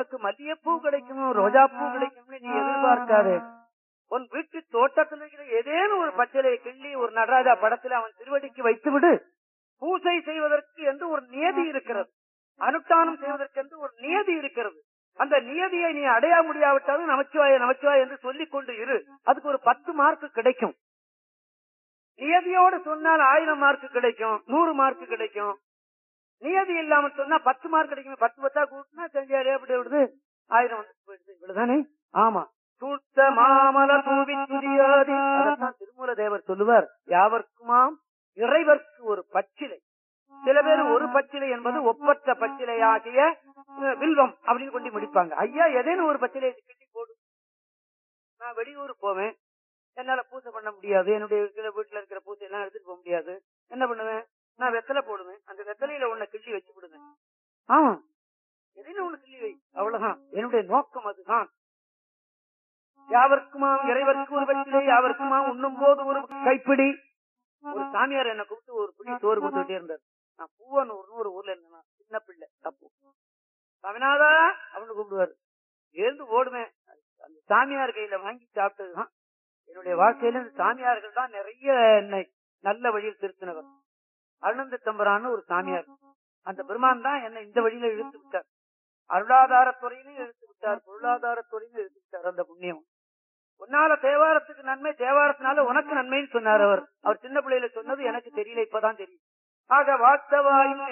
உனக்கு மல்லிகைப்பூ கிடைக்கும் ரோஜா பூ கிடைக்கும்னு நீ எதிர்பார்க்காதே உன் வீட்டு தோட்டத்தில் இருக்கிற ஏதேனும் ஒரு பச்சிலையை கிள்ளி ஒரு நடராஜா படத்துல அவன் திருவடிக்கு வைத்து விடு பூசை செய்வதற்கு என்று ஒரு நியதி இருக்கிறது அனுஷ்டானம் செய்வதற்கு என்று ஒரு நியதி இருக்கிறது அந்த நியதியை நீ அடைய முடியாவிட்டாலும் நமச்சிவாய நமச்சிவாய என்று சொல்லிக் கொண்டு இரு அதுக்கு ஒரு பத்து மார்க் கிடைக்கும் நியதியோடு சொன்னால் ஆயிரம் மார்க் கிடைக்கும் நூறு மார்க் கிடைக்கும் நியதி இல்லாம சொன்னா பத்து மார்க் கிடைக்கும் பத்து பத்தா கூட்டினா செஞ்சாரு அப்படி விடுது ஆயிரம் வந்து போயிடுது இவ்வளவுதானே ஆமா சூட்ட மாமல பூவி துரியாதி அதைத்தான் திருமூல தேவர் சொல்லுவார் யாவர்க்குமாம் இறைவர்க்கு ஒரு பச்சிலை சில பேர் ஒரு பச்சிலை என்பது ஒப்பற்ற பச்சிலையாகிய அஹ், வில்வம் அப்படின்னு கொண்டு முடிப்பாங்க ஐயா ஏதேனும் ஒரு பச்சிலை கட்டி போடு நான் வெளியூர் போவேன் என்னால பூஜை பண்ண முடியாது என்னுடைய இருக்கிற வீட்டுல இருக்கிற பூஜை எல்லாம் எடுத்துட்டு போக முடியாது என்ன பண்ணுவேன் நான் வெத்தலை போடுவேன் அந்த வெத்தலையில உன்னை கிள்ளி வச்சு விடுவேன் ஆமா எதையும் ஒண்ணு கிள்ளி வை அவ்வளவுதான் என்னுடைய நோக்கம் அதுதான் யாவர்க்குமாம் இறைவர்க்கு ஒரு பச்சிலை யாவர்க்குமாம் உண்ணும் போது ஒரு கைப்பிடி ஒரு சாமியார் என்ன கூப்பிட்டு ஒரு பிடி சோறு கொடுத்துட்டே இருந்தார் நான் பூவனூர்னு ஒரு ஊர்ல இருந்தேன் சின்ன பிள்ளை தப்பு சாமிநாதா அப்படின்னு கூப்பிடுவாரு எழுந்து ஓடுவேன் அந்த சாமியார் கையில வாங்கி சாப்பிட்டதுதான் என்னுடைய வாழ்க்கையில இந்த சாமியார்கள் தான் நிறைய என்னை நல்ல வழியில் திருத்தினவர் அருணந்த தம்பரான்னு ஒரு சாமியார் அந்த பெருமான் தான் என்னை இந்த வழியில இழுத்து விட்டார் அருளாதாரத்துறையிலும் இழுத்து விட்டார் பொருளாதாரத்துறையிலும் இழுத்து விட்டார் அந்த புண்ணியம் உன்னால தேவாரத்துக்கு நன்மை தேவாரத்தினால உனக்கு நன்மைன்னு சொன்னார் அவர் அவர் சின்ன பிள்ளையில சொன்னது எனக்கு தெரியல இப்பதான் தெரியும் ஆக வாஸ்தவாயும்